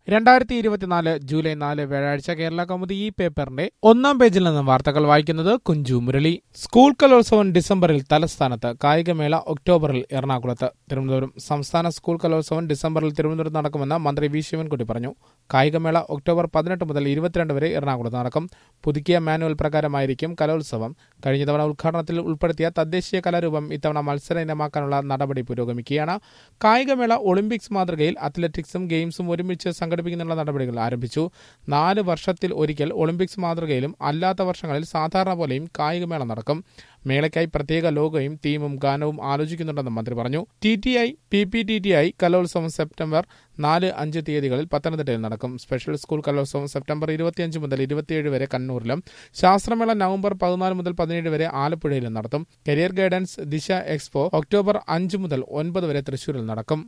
രണ്ടായിരത്തി ഇരുപത്തിനാല് ജൂലൈ നാല് വ്യാഴാഴ്ച കേരള കൗമുദി ഈ പേപ്പറിന്റെ ഒന്നാം പേജിൽ നിന്നും വാർത്തകൾ വായിക്കുന്നത് കുഞ്ചു മുരളി സ്കൂൾ കലോത്സവം ഡിസംബറിൽ തലസ്ഥാനത്ത് കായികമേള ഒക്ടോബറിൽ എറണാകുളത്ത് തിരുവനന്തപുരം സംസ്ഥാന സ്കൂൾ കലോത്സവം ഡിസംബറിൽ തിരുവനന്തപുരത്ത് നടക്കുമെന്ന് മന്ത്രി വി ശിവൻകുട്ടി പറഞ്ഞു കായികമേള ഒക്ടോബർ പതിനെട്ട് മുതൽ ഇരുപത്തിരണ്ട് വരെ എറണാകുളത്ത് നടക്കും പുതുക്കിയ മാനുവൽ പ്രകാരമായിരിക്കും കലോത്സവം കഴിഞ്ഞ തവണ ഉദ്ഘാടനത്തിൽ ഉൾപ്പെടുത്തിയ തദ്ദേശീയ കലാരൂപം ഇത്തവണ മത്സര ഇനമാക്കാനുള്ള നടപടി പുരോഗമിക്കുകയാണ് കായികമേള ഒളിമ്പിക്സ് മാതൃകയിൽ അത്ലറ്റിക്സും ഗെയിംസും ഒരുമിച്ച് സംഘടിപ്പിക്കുന്നതിനുള്ള നടപടികൾ ആരംഭിച്ചു നാല് വർഷത്തിൽ ഒരിക്കൽ ഒളിമ്പിക്സ് മാതൃകയിലും അല്ലാത്ത വർഷങ്ങളിൽ സാധാരണ പോലെയും കായികമേള നടക്കും മേളയ്ക്കായി പ്രത്യേക ലോഗോയും തീമും ഗാനവും ആലോചിക്കുന്നുണ്ടെന്നും മന്ത്രി പറഞ്ഞു T T I P P T T I കലോത്സവം സെപ്റ്റംബർ നാല് അഞ്ച് തീയതികളിൽ പത്തനംതിട്ടയിൽ നടക്കും സ്പെഷ്യൽ സ്കൂൾ കലോത്സവം സെപ്റ്റംബർ ഇരുപത്തിയഞ്ച് മുതൽ ഇരുപത്തിയേഴ് വരെ കണ്ണൂരിലും ശാസ്ത്രമേള നവംബർ പതിനാല് മുതൽ പതിനേഴ് വരെ ആലപ്പുഴയിലും നടത്തും career guidance Disha expo October അഞ്ച് മുതൽ ഒൻപത് വരെ തൃശൂരിൽ നടക്കും